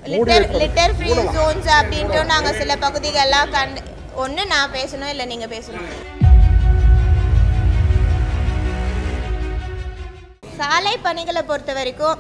Litre litre free Jones அப்படின்ட்டு நாங்கள் சில பகுதிகள்லாம் கண்டு ஒன்று நான் பேசணும் இல்லை நீங்கள் பேசணும் சாலை பணிகளை பொறுத்த வரைக்கும்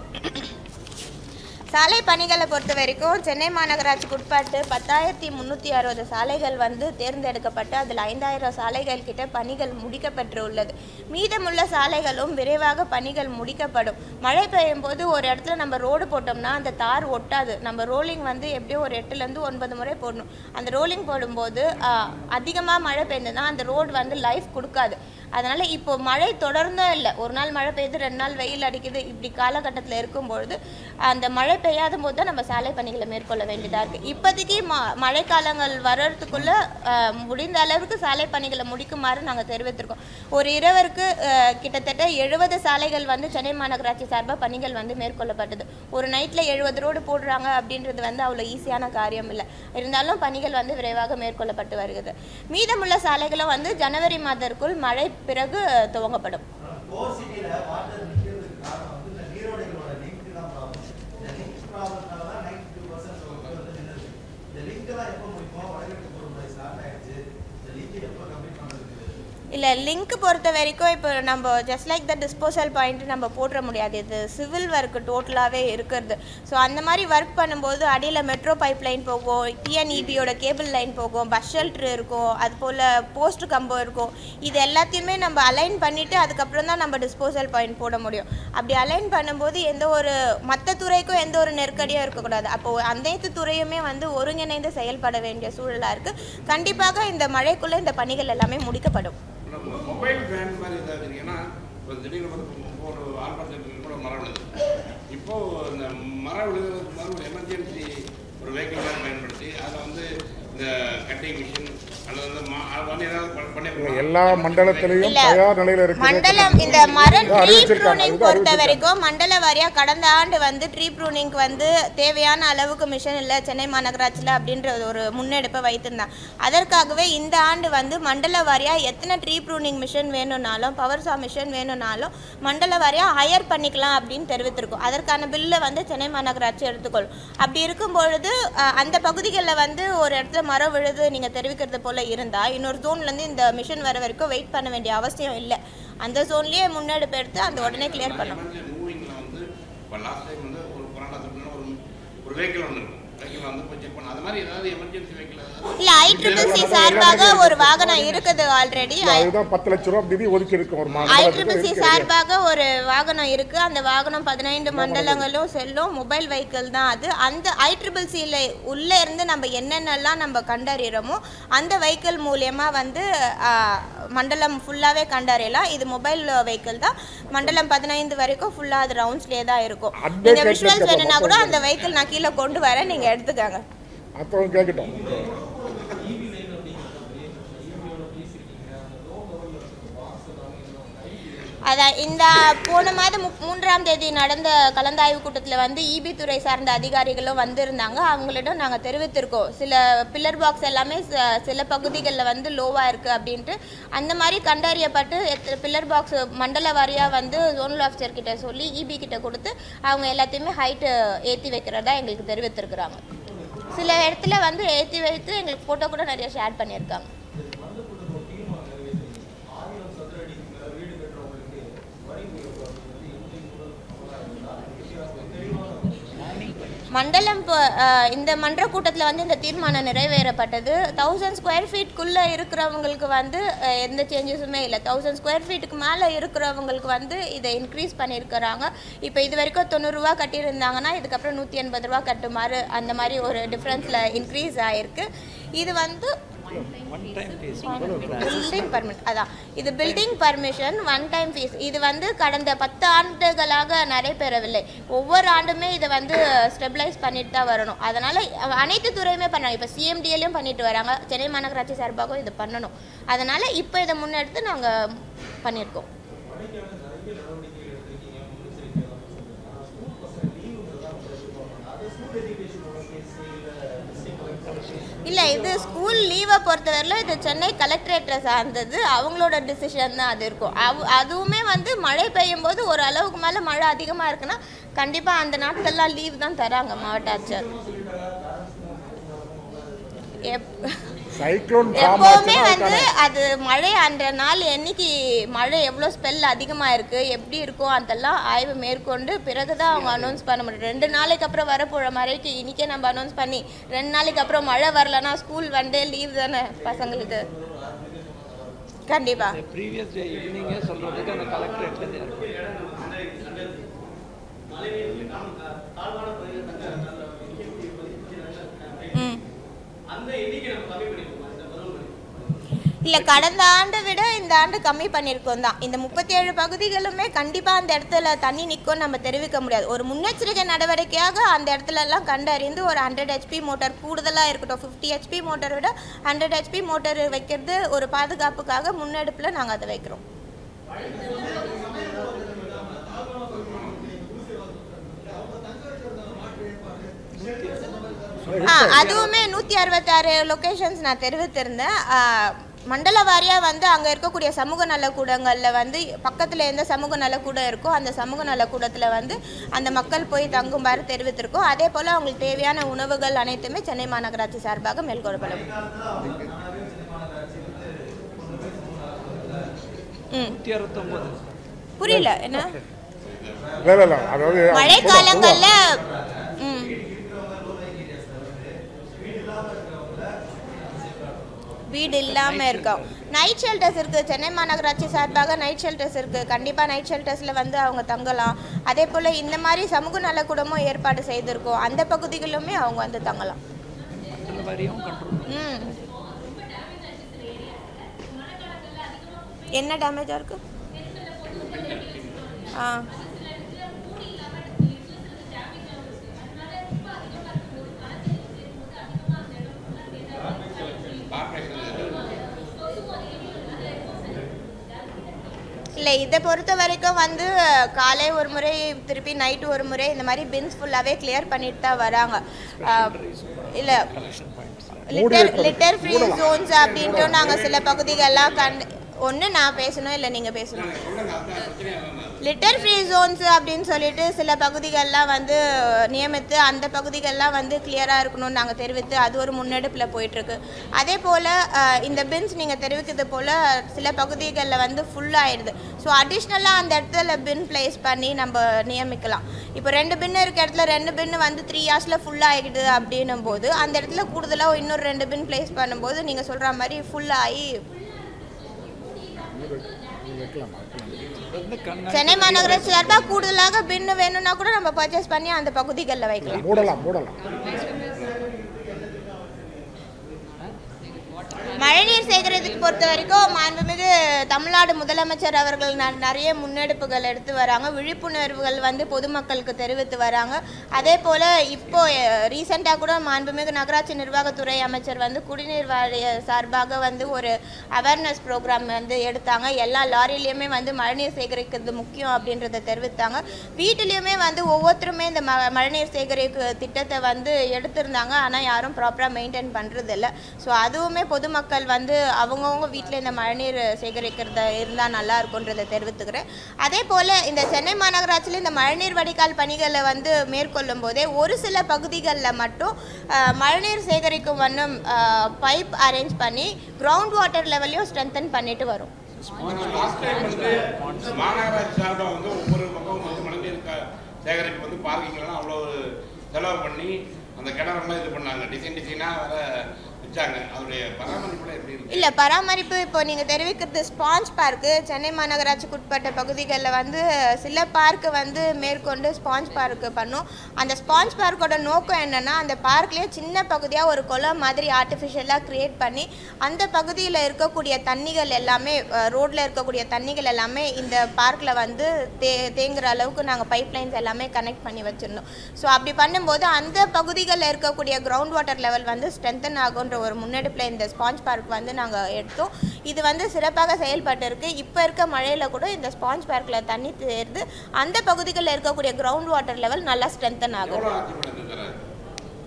சாலை பணிகளை பொறுத்த வரைக்கும் சென்னை மாநகராட்சிக்கு உட்பட்டு பத்தாயிரத்தி முந்நூற்றி அறுபது சாலைகள் வந்து தேர்ந்தெடுக்கப்பட்டு அதில் ஐந்தாயிரம் சாலைகள் கிட்ட பணிகள் முடிக்கப்பட்டு உள்ளது மீதமுள்ள சாலைகளும் விரைவாக பணிகள் முடிக்கப்படும் மழை பெய்யும் போது ஒரு இடத்துல நம்ம ரோடு போட்டோம்னா அந்த தார் ஒட்டாது நம்ம ரோலிங் வந்து எப்படியும் ஒரு எட்டுலேருந்து ஒன்பது முறை போடணும் அந்த ரோலிங் போடும்போது அதிகமாக மழை பெய்ந்ததுன்னா அந்த ரோடு வந்து லைஃப் கொடுக்காது அதனால் இப்போ மழை தொடர்ந்தும் இல்லை ஒரு நாள் மழை பெய்யுது ரெண்டு நாள் வெயில் அடிக்குது இப்படி காலகட்டத்தில் இருக்கும்பொழுது அந்த மழை பெய்யாத போது தான் நம்ம சாலை பணிகளை மேற்கொள்ள வேண்டியதாக இருக்குது இப்போதைக்கு ம மழைக்காலங்கள் வர்றதுக்குள்ளே முடிந்த அளவுக்கு சாலை பணிகளை முடிக்குமாறு நாங்கள் தெரிவித்திருக்கோம் ஒரு இரவருக்கு அஹ், கிட்டத்தட்ட எழுபது சாலைகள் வந்து சென்னை மாநகராட்சி சார்பாக பணிகள் வந்து மேற்கொள்ளப்பட்டது ஒரு நைட்டில் எழுபது ரோடு போடுறாங்க அப்படின்றது வந்து அவ்வளோ ஈஸியான காரியம் இல்லை இருந்தாலும் பணிகள் வந்து விரைவாக மேற்கொள்ளப்பட்டு வருகிறது மீதமுள்ள சாலைகளும் வந்து ஜனவரி மாதத்திற்குள் மழை பிறகு துவங்கப்படும் கோர் சிட்டியில் வாட்டர் நிற்கிறதுக்கு காரணம் வந்து இந்த நீரோடைகளோட லிங்க் தான் ப்ராப்ளம் இந்த லிங்க் ப்ராப்ளம்னால தான் நைன்டி டூ பர்சன்ட் வந்து நின்றுது இந்த லிங்க் எல்லாம் எப்போ முடிப்போம் வடகிழக்கு பொருட்களை ஸ்டார்ட் ஆயிடுச்சு இந்த லிங்க் எப்போ கம்ப்ளீட் பண்ணுறதுக்கு இல்லை லிங்க் பொறுத்த வரைக்கும் இப்போ நம்ம just like the disposal point நம்ம போட்டுற முடியாது இது சிவில் ஒர்க் டோட்டலாகவே இருக்கிறது ஸோ அந்த மாதிரி ஒர்க் பண்ணும்போது அடியில் மெட்ரோ பைப் லைன் போகும் டிஎன்இபியோட கேபிள் லைன் போகும் பஸ் ஷெல்ட்ரு இருக்கும் அது போல் போஸ்ட் கம்பம் இருக்கும் இது எல்லாத்தையுமே நம்ம அலைன் பண்ணிவிட்டு அதுக்கப்புறம் தான் நம்ம டிஸ்போசல் பாயிண்ட் போட முடியும் அப்படி அலைன் பண்ணும்போது எந்த ஒரு மற்ற துறைக்கும் எந்த ஒரு நெருக்கடியும் இருக்கக்கூடாது அப்போது அனைத்து துறையுமே வந்து ஒருங்கிணைந்து செயல்பட வேண்டிய சூழலாக இருக்குது கண்டிப்பாக இந்த மழைக்குள்ளே இந்த பணிகள் எல்லாமே முடிக்கப்படும் நம்ம மொபைல் வேன் மாதிரி ஏதாவது இருக்கீங்கன்னா இப்போ திடீர்னு பார்த்து இப்போ ஒரு ஆல்பர்ட் கூட மரம் விழுது இப்போ இந்த மரம் விழுகிறதுக்கு மாதிரி ஒரு எமர்ஜென்சி ஒரு வெஹிக்கிள் மாதிரி பயன்படுத்தி அதை வந்து இந்த கட்டிங் மிஷின் அல்லது வந்து மா- அது வந்து ஏதாவது பண்ண- பண்ணி எல்லா மண்டலத்திலையும் இல்ல. தயார் நிலையில இருக்குது மண்டலம் இந்த மரம் இதை ட்ரீ அறிவிச்சிருக்காங்க, ப்ரூனிங் இதை பொறுத்த அறிவிச்சிருக்காங்க. வரைக்கும் மண்டல வாரியா கடந்த ஆண்டு வந்து ட்ரீ ப்ரூனிங்க்கு வந்து தேவையான அளவுக்கு மிஷன் இல்லை சென்னை மாநகராட்சியில் அப்படின்ற ஒரு முன்னெடுப்பை வைத்திருந்தாங்க அதற்காகவே இந்த ஆண்டு வந்து மண்டல வாரியா எத்தனை ட்ரீ ப்ரூனிங் மிஷன் வேணும்னாலும் பவர் சா மிஷன் வேணும்னாலும் மண்டல வாரியா ஹையர் பண்ணிக்கலாம் அப்படின்னு தெரிவித்திருக்கோம் அதற்கான பில்லை வந்து சென்னை மாநகராட்சி எடுத்துக்கொள்ளும் அப்படி இருக்கும் பொழுது அஹ், அந்த பகுதிகளில் வந்து ஒரு இடத்துல மரம் விழுது நீங்கள் தெரிவிக்கிறது போல இருந்தால் இன்னொரு ஜோன்லேருந்து இந்த மிஷன் வர வரைக்கும் வெயிட் பண்ண வேண்டிய அவசியம் இல்லை அந்த ஜோன்லேயே முன்னெடுப்பு எடுத்து அந்த உடனே கிளியர் பண்ணும் மூவிங்கில் வந்து இப்போ லாஸ்ட் டைம் வந்து ஒரு கொரோனா தொற்றுனா ஒரு ஒரு வெஹிக்கிள் ஒன்று இருக்கும் வெஹிக்கிள் வந்து போய் செக் பண்ண அது மாதிரி ஏதாவது எமர்ஜென்சி வெஹிக்கிள் இல்லை ஐ ட்ரிபிள் சி சார்பாக ஒரு வாகனம் இருக்குது ஆல்ரெடி அதுதான் பத்து லட்ச ரூபா நிதி ஒதுக்கி இருக்கு ஒரு ஐ மாநிலத்துக்கு ட்ரிபிள் சி இருக்கு. சார்பாக ஒரு வாகனம் இருக்கு அந்த வாகனம் பதினைந்து மண்டலங்களும் செல்லும் மொபைல் வெஹிக்கிள் தான் அது அந்த ஐ ட்ரிபிள் சியில் உள்ளே இருந்து நம்ம என்னென்னலாம் நம்ம கண்டறிகிறோமோ அந்த வெஹிக்கிள் மூலியமா வந்து ஆ, மண்டலம் ஃபுல்லாகவே கண்டறியலாம் இது மொபைல் வெஹிக்கிள் தான் மண்டலம் பதினைந்து வரைக்கும் ஃபுல்லாக அது ரவுண்ட்ஸ்லேயே தான் இருக்கும் அப்படியே நீங்கள் விஷுவல்ஸ் கேட்டுட்டு வேணும்னா கூட அந்த வெஹிக்கிள் நான் கீழே கொண்டு வரேன் நீங்கள் எடுத்துக்கோங்க அப்புறம் கேட்கட்டும் அதான் இந்த போன மாதம் முப்- மூன்றாம் தேதி நடந்த கலந்தாய்வு கூட்டத்தில் வந்து இபி துறை சார்ந்த அதிகாரிகளும் வந்திருந்தாங்க அவங்களிடம் நாங்கள் தெரிவித்திருக்கோம் சில பில்லர் பாக்ஸ் எல்லாமே ச- சில பகுதிகளில் வந்து லோவாக இருக்குது அப்படின்ட்டு அந்த மாதிரி கண்டறியப்பட்டு எத்த பில்லர் பாக்ஸ் மண்டல வாரியாக வந்து ஜோனல் ஆஃபீஸர் கிட்ட சொல்லி இபி கிட்ட கொடுத்து அவங்க எல்லாத்தையுமே ஹைட்டு ஏற்றி வைக்கிறதா எங்களுக்கு தெரிவித்திருக்கிறாங்க சில இடத்துல வந்து ஏற்றி வைத்து எங்களுக்கு ஃபோட்டோ கூட நிறைய ஷேர் பண்ணியிருக்காங்க மண்டலம் ப- அஹ் இந்த மன்ற கூட்டத்தில் வந்து இந்த தீர்மானம் நிறைவேறப்பட்டது தௌசண்ட் ஸ்கொயர் ஃபீட்குள்ளே இருக்கிறவங்களுக்கு வந்து அஹ், எந்த சேஞ்சஸுமே இல்லை தௌசண்ட் ஸ்கொயர் ஃபீட்டுக்கு மேலே இருக்கிறவங்களுக்கு வந்து இதை இன்க்ரீஸ் பண்ணியிருக்கிறாங்க இப்போ இது வரைக்கும் தொண்ணூறுரூவா கட்டியிருந்தாங்கன்னா இதுக்கப்புறம் நூற்றி எண்பது ரூபா கட்டுமாறு அந்த மாதிரி ஒரு டிஃப்ரென்ஸில் இன்க்ரீஸ் ஆகிருக்கு இது வந்து பில்டிங் பர்மிட் அதான் இது building permission one time fee இது வந்து கடந்த பத்து ஆண்டுகளாக நடைபெறவில்லை ஒவ்வொரு ஆண்டுமே இதை வந்து ஸ்டெபிளைஸ் பண்ணிட்டு தான் வரணும் அதனால் அனைத்து துறையுமே பண்ணாங்க இப்போ சிஎம்டிஎல்லையும் பண்ணிட்டு வராங்க சென்னை மாநகராட்சி சார்பாகவும் இது பண்ணணும் அதனால் இப்போ இதை முன்னெடுத்து நாங்கள் பண்ணியிருக்கோம் ஸ்கூல் எஜுகேஷன் இல்லை இது ஸ்கூல் லீவை பொறுத்தவரையில் இது சென்னை கலெக்டரேட்டை சார்ந்தது அவங்களோட டிசிஷன் தான் அது இருக்கும் அவ் அதுவுமே வந்து மழை பெய்யும் போது ஒரு அளவுக்கு மேலே மழை அதிகமாக இருக்குன்னா கண்டிப்பாக அந்த நாட்கள்லாம் லீவ் தான் தராங்க மாவட்ட ஆட்சியர் எப் சைக்ளோன் ஃபார்ம் எப்போவுமே ஆச்சுன்னா வந்து அதுக்கான அது மழை அந்த நாள் என்னைக்கு மழை எவ்வளோ ஸ்பெல் அதிகமாக இருக்குது எப்படி இருக்கும் அதெல்லாம் ஆய்வு மேற்கொண்டு பிறகு தான் அவங்க அனௌன்ஸ் பண்ண முடியும் ரெண்டு நாளைக்கு அப்புறம் வரப்போகிற மழைக்கு இன்றைக்கே நம்ம அனௌன்ஸ் பண்ணி ரெண்டு நாளைக்கு அப்புறம் மழை வரலன்னா ஸ்கூல் ஒன் டே லீவ் தானே பசங்களுக்கு கண்டிப்பாக ப்ரீவியஸ் டே ஈவினிங்கே சொல்கிறதுக்கு அந்த கலெக்டரேட்லேருந்து ஏற்படும் ம் இல்லை கடந்த ஆண்டை விட இந்த ஆண்டு கம்மி பண்ணியிருக்கோம் தான் இந்த முப்பத்தி ஏழு பகுதிகளுமே கண்டிப்பாக அந்த இடத்துல தண்ணி நிற்கும் நம்ம தெரிவிக்க முடியாது ஒரு முன்னெச்சரிக்கை நடவடிக்கையாக அந்த இடத்துல எல்லாம் கண்டறிந்து ஒரு ஹண்ட்ரட் ஹெச்பி மோட்டார் கூடுதலாக இருக்கட்டும் ஃபிஃப்டி ஹெச்பி மோட்டாரை விட ஹண்ட்ரட் ஹெச்பி மோட்டார் வைக்கிறது ஒரு பாதுகாப்புக்காக முன்னெடுப்பில் நாங்கள் அதை வைக்கிறோம் ஆ அதுவுமே நூற்றி அறுபத்தாறு லொக்கேஷன்ஸ் நான் தெரிவித்திருந்தேன் ஆ, மண்டல வாரியாக வந்து அங்கே இருக்கக்கூடிய சமூக நலக்கூடங்களில் வந்து பக்கத்தில் எந்த சமூக நலக்கூடம் இருக்கோ அந்த சமூக நலக்கூடத்தில் வந்து அந்த மக்கள் போய் தங்குமாறு தெரிவித்திருக்கோம் அதே போல் அவங்களுக்கு தேவையான உணவுகள் அனைத்துமே சென்னை மாநகராட்சி சார்பாக மேற்கொள்ளப்படும் ம் நூற்றி அறுபத்தொம்போது புரியல என்ன இல்லை இல்லை இல்லை அதாவது மழை சொல்லுவோம், காலங்கள்ல ம் வீடு இல்லாமல் இருக்கோம் நைட் ஷெல்டர்ஸ் இருக்குது சென்னை மாநகராட்சி சார்பாக நைட் ஷெல்டர்ஸ் இருக்குது கண்டிப்பாக நைட் ஷெல்டர்ஸில் வந்து அவங்க தங்கலாம் அதே போல் இந்த மாதிரி சமூக நலக்கூடமும் ஏற்பாடு செய்திருக்கோம் அந்த பகுதிகளிலுமே அவங்க வந்து தங்கலாம் மண்டல வாரியம் கண்ட்ரோல் ம் என்ன டேமேஜாக இருக்கு ஆ இல்லை இதை பொறுத்த வரைக்கும் வந்து காலை ஒரு முறை திருப்பி நைட்டு ஒரு முறை இந்த மாதிரி பின்ஸ் ஃபுல்லாகவே கிளியர் பண்ணிட்டு தான் வராங்க இல்லை லிட்டர் லிட்டர் ஃப்ரீ ஜோன்ஸ் அப்படின்ட்டு நாங்கள் சில பகுதிகள்லாம் கண்டு ஒன்று நான் பேசணும் இல்லை நீங்கள் பேசணும் லிட்டர் ஃப்ரீ ஜோன்ஸ் அப்படின்னு சொல்லிட்டு சில பகுதிகள்லாம் வந்து நியமித்து அந்த பகுதிகள்லாம் வந்து கிளியராக இருக்கணும்னு நாங்கள் தெரிவித்து அது ஒரு முன்னெடுப்பில் போயிட்டுருக்கு அதே போல் இந்த பின்ஸ் நீங்கள் தெரிவிக்கிறது போல் சில பகுதிகளில் வந்து ஃபுல்லாகிடுது ஸோ அடிஷ்னலாக அந்த இடத்துல பின் ப்ளேஸ் பண்ணி நம்ம நியமிக்கலாம் இப்போ ரெண்டு பின் இருக்க இடத்துல ரெண்டு பின் வந்து த்ரீ இயர்ஸில் ஃபுல்லாகிடுது அப்படின்னும் போது அந்த இடத்துல கூடுதலாக இன்னொரு ரெண்டு பின் ப்ளேஸ் பண்ணும்போது நீங்கள் சொல்கிற மாதிரி ஃபுல்லாகி வைக்கலாம் வைக்கலாம் வந்து கண்ணா சென்னை மாநகராட்சி சார்பாக கூடுதலாக பின் வேணும்னா கூட நம்ம பர்ச்சேஸ் பண்ணி அந்த பகுதிகளில் வைக்கலாம் மூடலாம் மூடலாம் மழைநீர் சேகரித்துக்கு பொறுத்த வரைக்கும் மாண்புமிகு தமிழ்நாடு முதலமைச்சர் அவர்கள் ந- நிறைய முன்னெடுப்புகள் எடுத்து வராங்க விழிப்புணர்வுகள் வந்து பொதுமக்களுக்கு தெரிவித்து வராங்க அதே போல் இப்போ ரீசெண்டாக கூட மாண்புமிகு நகராட்சி நிர்வாகத்துறை அமைச்சர் வந்து குடிநீர் வாரிய சார்பாக வந்து ஒரு அவேர்னஸ் ப்ரோக்ராம் வந்து எடுத்தாங்க எல்லா லாரிலையுமே வந்து மழைநீர் சேகரிக்கிறது முக்கியம் அப்படின்றத தெரிவித்தாங்க வீட்டிலையுமே வந்து ஒவ்வொருத்தருமே இந்த ம மழைநீர் சேகரிப்பு திட்டத்தை வந்து எடுத்திருந்தாங்க ஆனால் யாரும் ப்ராப்பராக மெயின்டைன் பண்ணுறதில்ல ஸோ அதுவுமே பொதுமக்கள் வந்து அவங்கவுங்க வீட்டில் இந்த மழைநீர் சேகரிக்கிறத இருந்தால் நல்லா இருக்குன்றதை தெரிவித்துக்கிறேன் அதே போல் இந்த சென்னை மாநகராட்சியில் இந்த மழைநீர் வடிகால் பணிகளை வந்து மேற்கொள்ளும் போதே ஒரு சில பகுதிகளில் மட்டும் அஹ், மழைநீர் சேகரிக்கும் வண்ணம் பைப் அரேஞ்ச் பண்ணி கிரவுண்ட் வாட்டர் லெவலையும் ஸ்ட்ரென்தன் பண்ணிட்டு வரும் லாஸ்ட் டைம் வந்து மாநகராட்சி சார்பாக வந்து ஒவ்வொரு பக்கமும் வந்து மழைநீர் க- சேகரிப்பு வந்து பார்க்கிங்லாம் அவ்வளோ செலவு பண்ணி அந்த கிணறுலாம் இது பண்ணாங்க டிசைன் டிசைனாக வேற வச்சாங்க அதோடைய பராமரிப்புலாம் எப்படி இருக்கு இல்லை பராமரிப்பு இப்போ நீங்கள் தெரிவிக்கிறது ஸ்பாஞ்ச் பார்க்கு சென்னை மாநகராட்சிக்கு உட்பட்ட பகுதிகளில் வந்து சில பார்க்கு வந்து மேற்கொண்டு ஸ்பாஞ்ச் பார்க்கு பண்ணும் அந்த ஸ்பாஞ்ச் பார்க்கோட நோக்கம் என்னென்னா அந்த பார்க்லேயே சின்ன பகுதியாக ஒரு குளம் மாதிரி ஆர்டிஃபிஷியலாக க்ரியேட் பண்ணி அந்த பகுதியில் இருக்கக்கூடிய தண்ணிகள் எல்லாமே ரோட்டில் இருக்கக்கூடிய தண்ணிகள் எல்லாமே இந்த பார்க்கில் வந்து தே தேங்குற அளவுக்கு நாங்கள் பைப் லைன்ஸ் எல்லாமே கனெக்ட் பண்ணி வச்சுருந்தோம் ஸோ அப்படி பண்ணும்போது அந்த பகுதிகளில் இருக்கக்கூடிய கிரவுண்ட் வாட்டர் லெவல் வந்து ஸ்ட்ரென்தன் ஆகுன்ற ஒரு முன்னெடுப்பில் இந்த ஸ்பாஞ்ச் பார்க் வந்து நாங்கள் எடுத்தோம் இது வந்து சிறப்பாக செயல்பட்டு இருக்கு இப்போ இருக்க மழையில் கூட இந்த ஸ்பாஞ்ச் பார்க்கில் தண்ணி தேர்ந்து அந்த பகுதிகளில் இருக்கக்கூடிய கிரவுண்ட் வாட்டர் லெவல் நல்லா ஸ்ட்ரென்தன் ஆகும் எவ்வளோ ஆட்சி பண்ணுறது சார்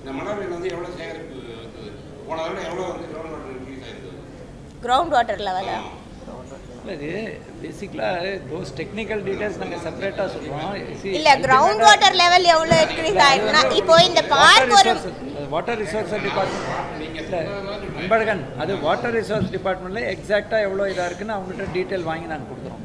இந்த மழை நீர் வந்து எவ்வளோ சேகரிப்பு இருக்குது போன தடவை எவ்வளோ வந்து கிரவுண்ட் வாட்டர் இன்க்ரீஸ் ஆயிருக்குது கிரவுண்ட் வாட்டர் லெவலா இல்லை இது பேசிக்கலாக தோஸ் டெக்னிக்கல் டீடைல்ஸ் நாங்கள் செப்பரேட்டாக சொல்லுவோம் இல்ல கிரவுண்ட் வாட்டர் லெவல் எவ்வளவு இன்க்ரீஸ் ஆயிருக்குன்னா இப்போ இந்த பார்க் ஒரு வாட்டர் ரிசோர்ஸ் டிபார்ட்மெண்ட் இல்லை அன்பழகன் அது வாட்டர் ரிசோர்ஸ் டிபார்ட்மெண்ட்டில் எக்ஸாக்டாக எவ்வளோ இதாக இருக்குன்னு அவங்கள்ட்ட டீட்டெயில் வாங்கி நாங்கள் கொடுக்குறோம்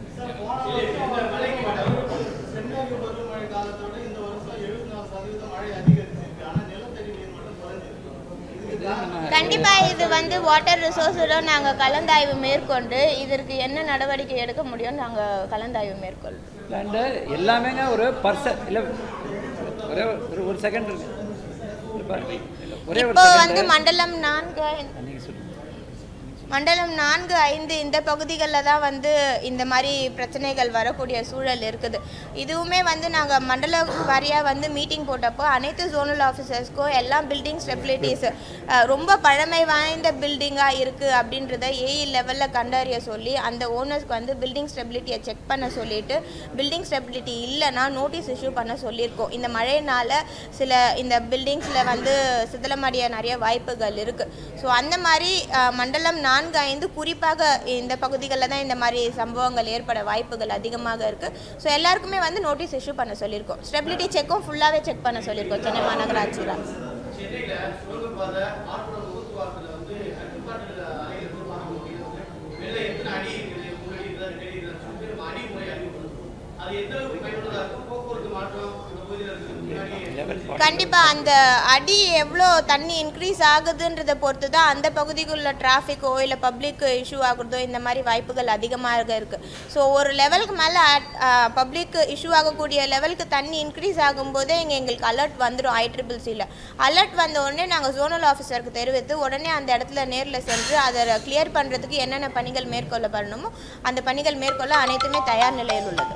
தென்மேற்கு பருவமழை காலத்தோட இந்த வருஷம் எழுபத்தி நாலு சதவீதம் மழை அதிகரிச்சிருக்கு ஆனா நிலத்தடி நீர் மட்டும் குறைஞ்சிருக்கு இது நம்ம கண்டிப்பா இது வந்து வாட்டர் ரிசோர்ஸோட நாங்க கலந்தாய்வு மேற்கொண்டு இதற்கு என்ன நடவடிக்கை எடுக்க முடியும் நாங்க கலந்தாய்வு மேற்கொள்ளும் அண்டு எல்லாமேங்க ஒரு பர்சன் இல்லை ஒரே ஒரு ஒரு செகண்ட் இருக்கு இல்ல பாருங்க. இல்ல, ஒரே ஒரு இப்போ வந்து செகண்ட் மண்டலம் நான்கு நீங்கள் சொல்லுங்கள் மண்டலம் நான்கு ஐந்து இந்த பகுதிகளில் தான் வந்து இந்த மாதிரி பிரச்சனைகள் வரக்கூடிய சூழல் இருக்குது இதுவுமே வந்து நாங்கள் மண்டல வாரியாக வந்து மீட்டிங் போட்டப்போ அனைத்து ஜோனல் ஆஃபீஸர்ஸ்க்கும் எல்லாம் பில்டிங் ஸ்டெபிலிட்டிஸ் ரொம்ப பழமை வாய்ந்த பில்டிங்காக இருக்குது அப்படின்றத ஏஇ லெவலில் கண்டறிய சொல்லி அந்த ஓனர்ஸ்க்கு வந்து பில்டிங் ஸ்டெபிலிட்டியை செக் பண்ண சொல்லிட்டு பில்டிங் ஸ்டெபிலிட்டி இல்லைன்னா நோட்டீஸ் இஷ்யூ பண்ண சொல்லியிருக்கோம் இந்த மழையினால சில இந்த பில்டிங்ஸில் வந்து சிதிலமடைய நிறைய வாய்ப்புகள் இருக்குது ஸோ அந்த மாதிரி அஹ், மண்டலம் நான்கு ஐந்து குறிப்பாக இந்த பகுதிகளில் தான் இந்த மாதிரி சம்பவங்கள் ஏற்பட வாய்ப்புகள் அதிகமாக இருக்குது ஸோ எல்லாருக்குமே வந்து நோட்டீஸ் இஷ்யூ பண்ண சொல்லியிருக்கோம் ஸ்டெபிலிட்டி செக்கும் ஃபுல்லாகவே செக் பண்ண சொல்லியிருக்கோம் சென்னை மாநகராட்சி தான் சென்னையில சுரங்கப்பாதை ஆழ்புறம் ஊத்துவாரத்துல வந்து கட்டுப்பாட்டு அறையிலிருந்து பார்க்க முடியும் வெளில எத்தனை அடி இருக்குது மூணு அடி இருக்குதா ரெண்டு அடி இருக்குதா சொல்லிட்டு நம்ம அடி முறை அறிவுறுத்தணும் அது எந்த அளவுக்கு பயனுள்ளதா இருக்கும் போக்குவரத்து மாற்றம் அந்த பகுதியில் இருக்கிறது முன்னாடி லெவல் கண்டிப்பா அந்த அடி எவ்வளோ தண்ணி இன்க்ரீஸ் ஆகுதுன்றதை பொறுத்து தான் அந்த பகுதிக்குள்ள டிராஃபிக்கோ இல்லை பப்ளிக் இஷ்யூ ஆகுறதோ இந்த மாதிரி வாய்ப்புகள் அதிகமாக இருக்கு ஸோ ஒரு லெவலுக்கு மேலே பப்ளிக் இஷ்யூ ஆகக்கூடிய லெவலுக்கு தண்ணி இன்க்ரீஸ் ஆகும்போதே இங்கே எங்களுக்கு அலர்ட் வந்துடும் ஐ ட்ரிபிள் சியில் அலர்ட் வந்த உடனே நாங்கள் ஜோனல் ஆஃபீஸருக்கு தெரிவித்து உடனே அந்த இடத்துல நேரில் சென்று அதை கிளியர் பண்ணுறதுக்கு என்னென்ன பணிகள் மேற்கொள்ளப்படணுமோ அந்த பணிகள் மேற்கொள்ள அனைத்துமே தயார் நிலையில் உள்ளது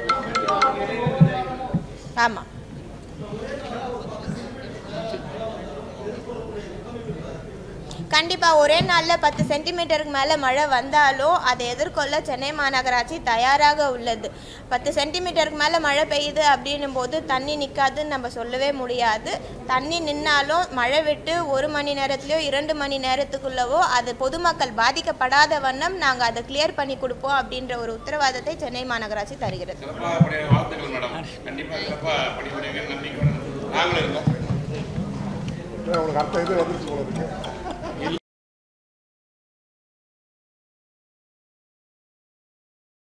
ஆமாம் கண்டிப்பாக ஒரே நாளில் பத்து சென்டிமீட்டருக்கு மேலே மழை வந்தாலும் அதை எதிர்கொள்ள சென்னை மாநகராட்சி தயாராக உள்ளது பத்து சென்டிமீட்டருக்கு மேலே மழை பெய்யுது அப்படின்னும் போது தண்ணி நிற்காதுன்னு நம்ம சொல்லவே முடியாது தண்ணி நின்னாலும் மழை விட்டு ஒரு மணி நேரத்துலையோ இரண்டு மணி நேரத்துக்குள்ளவோ அது பொதுமக்கள் பாதிக்கப்படாத வண்ணம் நாங்கள் அதை கிளியர் பண்ணி கொடுப்போம் அப்படின்ற ஒரு உத்தரவாதத்தை சென்னை மாநகராட்சி தருகிறது சிறப்பாக படைய வாழ்த்துக்கள் மேடம் கண்டிப்பாக சிறப்பாக படிப்படியாக நம்பிக்கையோட நாங்களும் இருக்கோம் உங்களுக்கு அடுத்த இது வந்துருச்சு போல இருக்கு